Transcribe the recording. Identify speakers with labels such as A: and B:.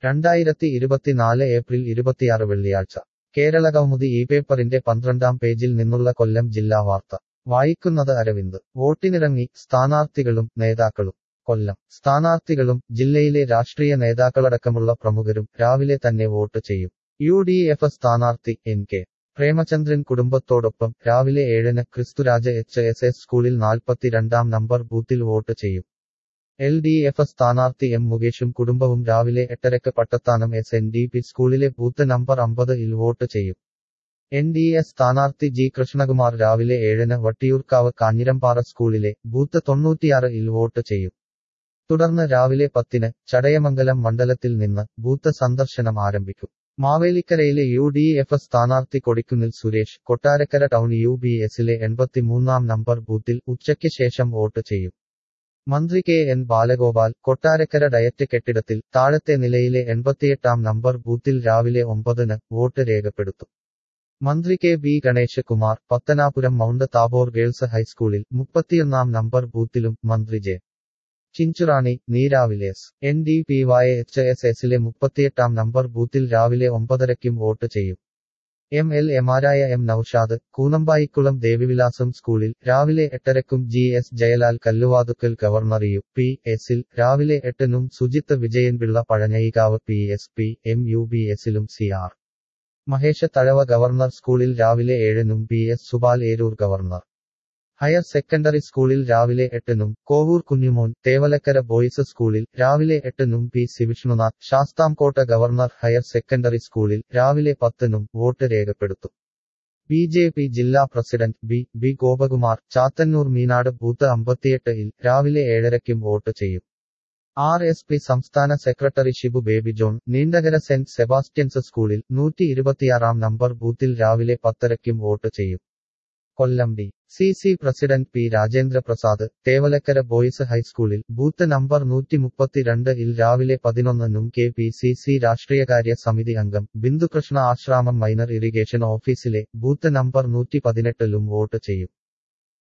A: രണ്ടായിരത്തി ഇരുപത്തിനാല് ഏപ്രിൽ ഇരുപത്തിയാറ് വെള്ളിയാഴ്ച കേരള കൗമുദി ഈ പേപ്പറിന്റെ പന്ത്രണ്ടാം പേജിൽ നിന്നുള്ള കൊല്ലം ജില്ലാ വാർത്ത വായിക്കുന്നത് അരവിന്ദ് വോട്ടിനിറങ്ങി സ്ഥാനാർത്ഥികളും നേതാക്കളും കൊല്ലം സ്ഥാനാർത്ഥികളും ജില്ലയിലെ രാഷ്ട്രീയ നേതാക്കളടക്കമുള്ള പ്രമുഖരും രാവിലെ തന്നെ വോട്ട് ചെയ്യും യു ഡി എഫ് സ്ഥാനാർത്ഥി എൻ കെ പ്രേമചന്ദ്രൻ കുടുംബത്തോടൊപ്പം രാവിലെ ഏഴിന് ക്രിസ്തുരാജ എച്ച് എസ് എസ് സ്കൂളിൽ നാൽപ്പത്തിരണ്ടാം നമ്പർ ബൂത്തിൽ വോട്ട് ചെയ്യും എൽ ഡി എഫ് സ്ഥാനാർത്ഥി എം മുകേഷും കുടുംബവും രാവിലെ എട്ടരക്ക് Pattathanam S N D P സ്കൂളിലെ ബൂത്ത് നമ്പർ അമ്പത് ഇൽ വോട്ട് ചെയ്യും എൻ ഡി എ സ്ഥാനാർത്ഥി ജി കൃഷ്ണകുമാർ രാവിലെ ഏഴിന് വട്ടിയൂർക്കാവ് കാഞ്ഞിരമ്പാറ സ്കൂളിലെ ബൂത്ത് തൊണ്ണൂറ്റിയാറ് ഇൽ വോട്ട് ചെയ്യും തുടർന്ന് രാവിലെ പത്തിന് ചടയമംഗലം മണ്ഡലത്തിൽ നിന്ന് ബൂത്ത് സന്ദർശനം ആരംഭിക്കും മാവേലിക്കരയിലെ യു ഡി എഫ് സ്ഥാനാർത്ഥി Kodikunnil Suresh Kottarakkara town U B എസിലെ എൺപത്തിമൂന്നാം നമ്പർ ബൂത്തിൽ ഉച്ചയ്ക്ക് ശേഷം വോട്ട് ചെയ്യും മന്ത്രി K N Balagopal Kottarakkara DIET കെട്ടിടത്തിൽ താഴത്തെ നിലയിലെ എൺപത്തിയെട്ടാം നമ്പർ ബൂത്തിൽ രാവിലെ ഒമ്പതിന് വോട്ട് രേഖപ്പെടുത്തും മന്ത്രി K B Ganesh Kumar Pathanapuram mount Tabor girls ഹൈസ്കൂളിൽ മുപ്പത്തിയൊന്നാം നമ്പർ ബൂത്തിലും മന്ത്രി ജെ ചിഞ്ചുറാണി നീരാവിലേസ് N D P Y H S എസിലെ മുപ്പത്തിയെട്ടാം നമ്പർ ബൂത്തിൽ രാവിലെ ഒമ്പതരയ്ക്കും വോട്ട് ചെയ്യും എം എൽ എമാരായ എം നൌഷാദ് കൂനമ്പായിക്കുളം ദേവിവിലാസം സ്കൂളിൽ രാവിലെ എട്ടരക്കും G S Jayalal Kalluvathukkal government U P എസിൽ രാവിലെ എട്ടിനും സുജിത്ത് വിജയൻപിള്ള പഴഞ്ഞയികാവ് P S P M U B എസിലും C R Mahesh Thazhava government സ്കൂളിൽ രാവിലെ ഏഴിനും P S Subal Eroor government higher secondary സ്കൂളിൽ രാവിലെ എട്ടിനും കോവൂർ കുഞ്ഞുമോൻ തേവലക്കര ബോയ്സ് സ്കൂളിൽ രാവിലെ എട്ടിനും P C Vishnunath Sasthamkotta government higher secondary സ്കൂളിൽ രാവിലെ പത്തിനും വോട്ട് രേഖപ്പെടുത്തും ബി ജെ പി ജില്ലാ president B B Gopakumar Chathannoor Meenad booth അമ്പത്തിയെട്ട് ഇൽ രാവിലെ ഏഴരയ്ക്കും വോട്ട് ചെയ്യും ആർ എസ് പി സംസ്ഥാന secretary Shibu Baby John Neendakara saint Sebastian's സ്കൂളിൽ നൂറ്റി ഇരുപത്തിയാറാം നമ്പർ ബൂത്തിൽ രാവിലെ പത്തരയ്ക്കും വോട്ട് ചെയ്യും Kollam D C C president P Rajendra Prasad Thevalakkara boys ഹൈസ്കൂളിൽ ബൂത്ത് നമ്പർ നൂറ്റി മുപ്പത്തിരണ്ട് ഇൽ രാവിലെ പതിനൊന്നിനും കെ പി സി സി രാഷ്ട്രീയകാര്യ സമിതി അംഗം ബിന്ദുകൃഷ്ണ ആശ്രാമം മൈനർ ഇറിഗേഷൻ ഓഫീസിലെ ബൂത്ത് നമ്പർ നൂറ്റി പതിനെട്ടിലും വോട്ട് ചെയ്യും